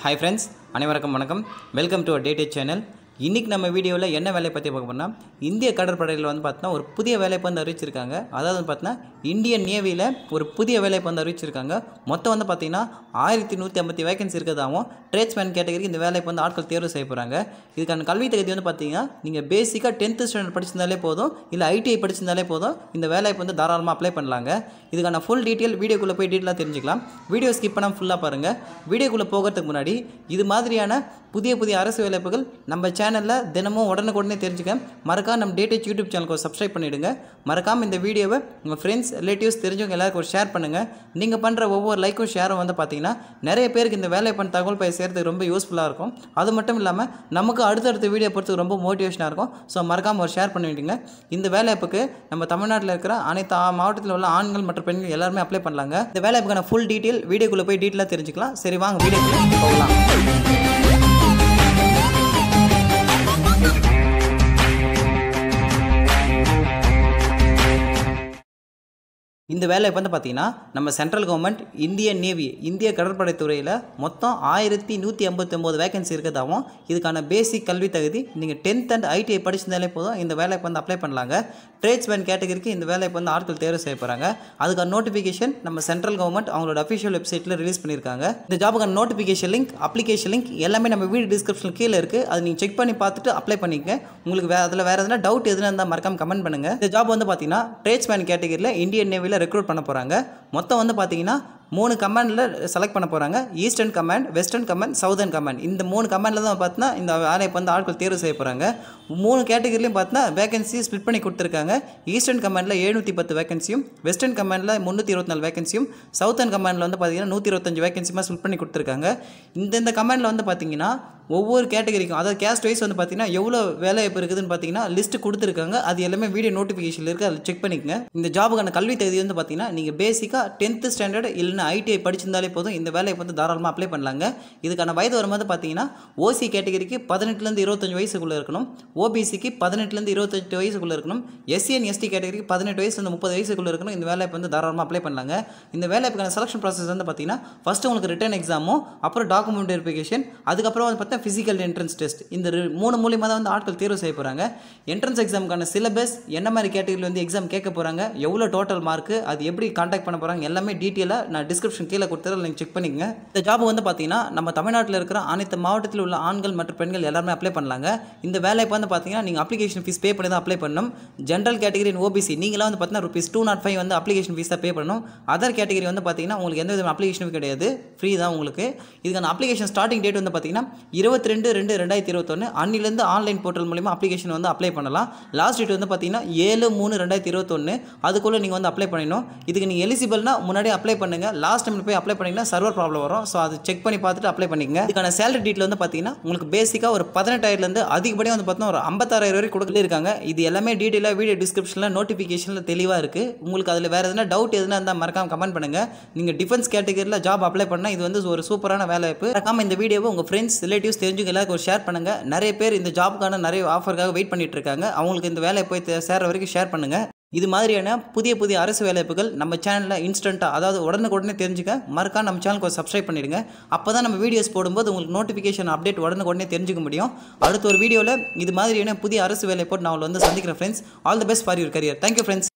hi friends அனைவருக்கும் வணக்கம் welcome to டேட்டே channel இன்றைக்கி நம்ம வீடியோவில் என்ன வேலையை பற்றி பார்க்க போனால் இந்திய கடற்படையில் வந்து பார்த்தோன்னா ஒரு புதிய வேலைப்பு வந்து அறிவிச்சிருக்காங்க அதாவது வந்து பார்த்தோன்னா இந்தியன் நேவியில் ஒரு புதிய வேலைப்பு வந்து அறிவிச்சிருக்காங்க மொத்தம் வந்து பார்த்தீங்கன்னா ஆயிரத்தி நூற்றி ஐம்பத்தி வேகன்சி இருக்கிறதாகவும் ட்ரேட்ஸ்மேன் கேட்டகரிக்கு இந்த வேலைக்கு வந்து ஆட்கள் தேர்வு செய்ய போகிறாங்க இதுக்கான கல்வி தகுதி வந்து பார்த்தீங்கன்னா நீங்கள் பேசிக்காக டென்த்து ஸ்டாண்டர்ட் படிச்சிருந்தாலே போதும் இல்லை ஐடிஐ படிச்சிருந்தாலே போதும் இந்த வேலைக்கு வந்து தாராளமாக அப்ளை பண்ணலாங்க இதுக்கான ஃபுல் டீட்டெயில் வீடியோக்குள்ளே போய் டீட்டெயிலாக தெரிஞ்சுக்கலாம் வீடியோ ஸ்கிப் பண்ணாமல் ஃபுல்லாக பாருங்கள் வீடியோக்குள்ளே போகிறதுக்கு முன்னாடி இது மாதிரியான புதிய புதிய அரசு வேலைப்புகள் நம்ம சேனலில் தினமும் உடனுக்குடனே தெரிஞ்சுக்க மறக்காம நம்ம டேட்டேஜ் யூடியூப் சேனலுக்கு சப்ஸ்கிரைப் பண்ணிவிடுங்க மறக்காமல் இந்த வீடியோவை உங்கள் ஃப்ரெண்ட்ஸ் ரிலேட்டிவ்ஸ் தெரிஞ்சவங்க எல்லாருக்கும் ஒரு ஷேர் பண்ணுங்கள் நீங்கள் பண்ணுற ஒவ்வொரு லைக்கும் ஷேரும் வந்து பார்த்தீங்கன்னா நிறைய பேருக்கு இந்த வேலை பண்ண தகவல் போய் சேர்றதுக்கு ரொம்ப யூஸ்ஃபுல்லாக இருக்கும் அது மட்டும் இல்லாமல் நமக்கு அடுத்தடுத்த வீடியோ பொறுத்துக்கு ரொம்ப மோட்டிவேஷனாக இருக்கும் ஸோ மறக்காமல் ஒரு ஷேர் பண்ணிவிடுங்க இந்த வேலைப்புக்கு நம்ம தமிழ்நாட்டில் இருக்கிற அனைத்து ஆ- மாவட்டத்தில் உள்ள ஆண்கள் மற்றும் பெண்கள் எல்லாருமே அப்ளை பண்ணலாங்க இந்த வேலைப்புக்கான ஃபுல் டீட்டெயில் வீடியோக்குள்ளே போய் டீட்டெயிலாக தெரிஞ்சுக்கலாம் சரி வாங்க வீடியோக்குள்ளே போகலாம் இந்த வேலை வந்து பார்த்தீங்கன்னா நம்ம சென்ட்ரல் கவர்மெண்ட் இந்திய நேவி இந்திய கடற்படை துறையில் மொத்தம் ஆயிரத்தி நூற்றி ஐம்பத்தி ஒம்பது வேகன்சி இருக்கிறதாவும் இதுக்கான பேசிக் கல்வி தகுதி நீங்கள் டென்த் அண்ட் ஐடிஐ படிச்சிருந்தாலே போதும் இந்த வேலைக்கு வந்து அப்ளை பண்ணலாங்க ட்ரேட்ஸ்மேன் கேட்டகரிக்கு இந்த வேலைக்கு வந்து ஆட்கள் தேர்வு செய்ய போகிறாங்க அதுக்கான நோட்டிஃபிகேஷன் நம்ம சென்ட்ரல் கவர்மெண்ட் அவங்களோட அஃபிஷியல் வெப்சைட்டில் ரிலீஸ் பண்ணியிருக்காங்க இந்த ஜாபுக்கான நோட்டிஃபிகேஷன் லிங்க் அப்ளிகேஷன் லிங்க் எல்லாமே நம்ம வீடியோ டிஸ்கிரிப்ஷன் கீழே இருக்குது அது நீங்கள் செக் பண்ணி பார்த்துட்டு அப்ளை பண்ணிக்கங்க உங்களுக்கு வே அதில் வேறு எதனா டவுட் எதுனா இருந்தால் மறக்காம கமெண்ட் பண்ணுங்கள் இந்த ஜாப் வந்து பார்த்தீங்கன்னா ட்ரேட்ஸ்மேன் கேட்டகரியில் இந்தியன் நேவியில் ரெக்ரூட் பண்ண போகிறாங்க மொத்தம் வந்து பார்த்தீங்கன்னா மூணு கமாண்டில் செலக்ட் பண்ண போகிறாங்க eastern command western command southern command இந்த மூணு கமாண்டில் தான் பார்த்தீங்கன்னா இந்த வேலைக்கு வந்து ஆட்கள் தேர்வு செய்ய போகிறாங்க மூணு கேட்டகரிலையும் பார்த்தீங்கன்னா வேகன்சி ஸ்ப்ளிட் பண்ணி கொடுத்துருக்காங்க ஈஸ்டர்ன் கமாண்டில் எழுநூற்றி பத்து வேகன்சியும் வெஸ்டர்ன் கமாண்டில் முந்நூற்றி இருபத்தி நாலு வேகன்சியும் சவுத்தர்ன் கமாண்டில் வந்து பார்த்தீங்கன்னா நூற்றி இருபத்தஞ்சு வேகன்சியுமா ஸ்ப்ளிட் பண்ணி கொடுத்துருக்காங்க இந்த இந்த கமாண்டில் வந்து பார்த்தீங்கன்னா ஒவ்வொரு கேட்டகரிக்கும் அதாவது கேஸ்ட் வைஸ் வந்து பார்த்தீங்கன்னா எவ்வளோ வேலை இப்போ இருக்குதுன்னு பார்த்தீங்கன்னா லிஸ்ட் கொடுத்துருக்காங்க அது எல்லாமே வீடியோ நோட்டிஃபிகேஷன் இருக்குது அதில் செக் பண்ணிக்கங்க இந்த ஜாபுக்கான கல்வி தகுதி வந்து பார்த்தீங்கன்னா நீங்கள் பேசிக்காக டென்த்து ஸ்டாண்டர்ட் இல்லைன்னா ஐடிஐ படிச்சிருந்தாலே போதும் இந்த வேலையை வந்து தாராளமாக அப்ளை பண்ணலாங்க இதுக்கான வயது வரும்போது பார்த்தீங்கன்னா ஓசி கேட்டகரிக்கு பதினெட்டுலேருந்து இருபத்தஞ்சு வயசுக்குள்ளே இருக்கணும் ஓபிசிக்கு பதினெட்டுலேருந்து இருபத்தெட்டு வயசுக்குள்ளே இருக்கணும் எஸ்சிஎன் எஸ்டி கேட்டகரிக்கு பதினெட்டு வயசுலேருந்து முப்பது வயசுக்குள்ளே இருக்கணும் இந்த வேலையை வந்து தாராளமாக அப்ளை பண்ணலாங்க இந்த வேலைக்கான செலக்ஷன் ப்ராசஸ் வந்து பார்த்தீங்கன்னா ஃபஸ்ட்டு உங்களுக்கு ரிட்டன் எக்ஸாமும் அப்புறம் டாக்குமெண்ட் வெரிஃபிகேஷன் அதுக்கப்புறம் வந்து பார்த்தீங்கன்னா ஃபிசிக்கல் என்ட்ரன்ஸ் டெஸ்ட் இந்த ரெ- மூணு மூலியமாக தான் வந்து ஆட்கள் தேர்வு செய்ய போகிறாங்க என்ட்ரன்ஸ் எக்ஸாமுக்கான சிலபஸ் என்ன மாதிரி கேட்டகரியில் வந்து எக்ஸாம் கேட்க போகிறாங்க எவ்வளோ டோட்டல் மார்க்கு அது எப்படி காண்டாக்ட் பண்ண போகிறாங்க எல்லாமே டீட்டெயிலாக நான் டிஸ்கிரிப்ஷன் கீழே கொடுத்துறேன் நீங்கள் செக் பண்ணிக்கங்க இந்த ஜாப் வந்து பார்த்தீங்கன்னா நம்ம தமிழ்நாட்டில் இருக்கிற அனைத்து மாவட்டத்தில் உள்ள ஆண்கள் மற்றும் பெண்கள் எல்லாருமே அப்ளை பண்ணலாங்க இந்த வேலைக்கு வந்து பார்த்தீங்கன்னா நீங்கள் அப்ளிகேஷன் ஃபீஸ் பே பண்ணி தான் அப்ளை பண்ணணும் ஜென்ரல் கேட்டகரி ஓபிசி நீங்களாம் வந்து பார்த்தீங்கன்னா ருபீஸ் டூ நாட் ஃபைவ் வந்து அப்ளிகேஷன் ஃபீஸாக பே பண்ணணும் அதர் கேட்டகரி வந்து பார்த்தீங்கன்னா உங்களுக்கு எந்த விதமான அப்ளிகேஷனும் கிடையாது ஃப்ரீ தான் உங்களுக்கு இதுக்கான அப்ளிகேஷன் ஸ்டார்டிங் டேட் வந்து பார்த்தீங்கன்னா இருபத்தி ரெண்டு ரெண்டு ரெண்டாயிரத்தி இருபத்தொன்று அன்னிலேருந்து ஆன்லைன் போர்ட்டல் மூலிமா அப்ளிகேஷன் வந்து அப்ளை பண்ணலாம் லாஸ்ட் டேட் வந்து பார்த்தீங்கன்னா ஏழு மூணு ரெண்டாயிரத்தி இருபத்தொன்று அதுக்குள்ளே நீங்கள் வந்து அப்ளை பண்ணணும் இதுக்கு நீங்கள் எலிஜிபிள்னா முன்னாடி அப்ளை பண்ணுங்க லாஸ்ட் டைம் போய் அப்ளை பண்ணிங்கன்னா சர்வர் ப்ராப்ளம் வரும் ஸோ அது செக் பண்ணி பார்த்துட்டு அப்ளை பண்ணிக்கங்க இதுக்கான சேலரி டீட்டில் வந்து பார்த்தீங்கன்னா உங்களுக்கு பேசிக்காக ஒரு பதினெட்டாயிரத்துலேருந்து அதிகப்படியாக வந்து பார்த்தீங்கன்னா ஒரு ஐம்பத்தாறாயிரம் வரைக்கும் கொடுக்கல இருக்காங்க இது எல்லாமே டீட்டெயிலாக வீடியோ டிஸ்கிரிப்ஷனில் நோட்டிஃபிகேஷனில் தெளிவாக இருக்குது உங்களுக்கு அதில் வேறு எதுனா டவுட் எதுனா இருந்தால் மறக்காம கமெண்ட் பண்ணுங்கள் நீங்கள் டிஃபென்ஸ் கேட்டகரியில் ஜாப் அப்ளை பண்ணால் இது வந்து ஒரு சூப்பரான வேலை வாய்ப்பு மறக்காம இந்த வீடியோவை உங்கள் ஃப்ரெண்ட்ஸ் ரிலேட்டிவ்ஸ் தெரிஞ்சுக்க எல்லாருக்கும் ஒரு ஷேர் பண்ணுங்கள் நிறைய பேர் இந்த ஜாப்புக்கான நிறைய ஆஃபருக்காக வெயிட் பண்ணிட்டு இருக்காங்க அவங்களுக்கு இந்த வேலையை போய் தே- சேர்ற வரைக்கும் ஷேர் பண்ணுங்கள் இது மாதிரியான புதிய புதிய அரசு வேலைவாய்ப்புகள் நம்ம சேனலில் இன்ஸ்டண்ட்டாக அதாவது உடனுக்குடனே தெரிஞ்சுக்க மறக்காம நம்ம சேனலுக்கு ஒரு சப்ஸ்கிரைப் பண்ணிடுங்க அப்போ தான் நம்ம வீடியோஸ் போடும்போது உங்களுக்கு நோட்டிஃபிகேஷன் அப்டேட் உடனுக்குடனே தெரிஞ்சுக்க முடியும் அடுத்த ஒரு வீடியோவில் இது மாதிரியான புதிய அரசு வேலை போட்டு நான் உங்களை வந்து சந்திக்கிறேன் friends all the best for your career thank you friends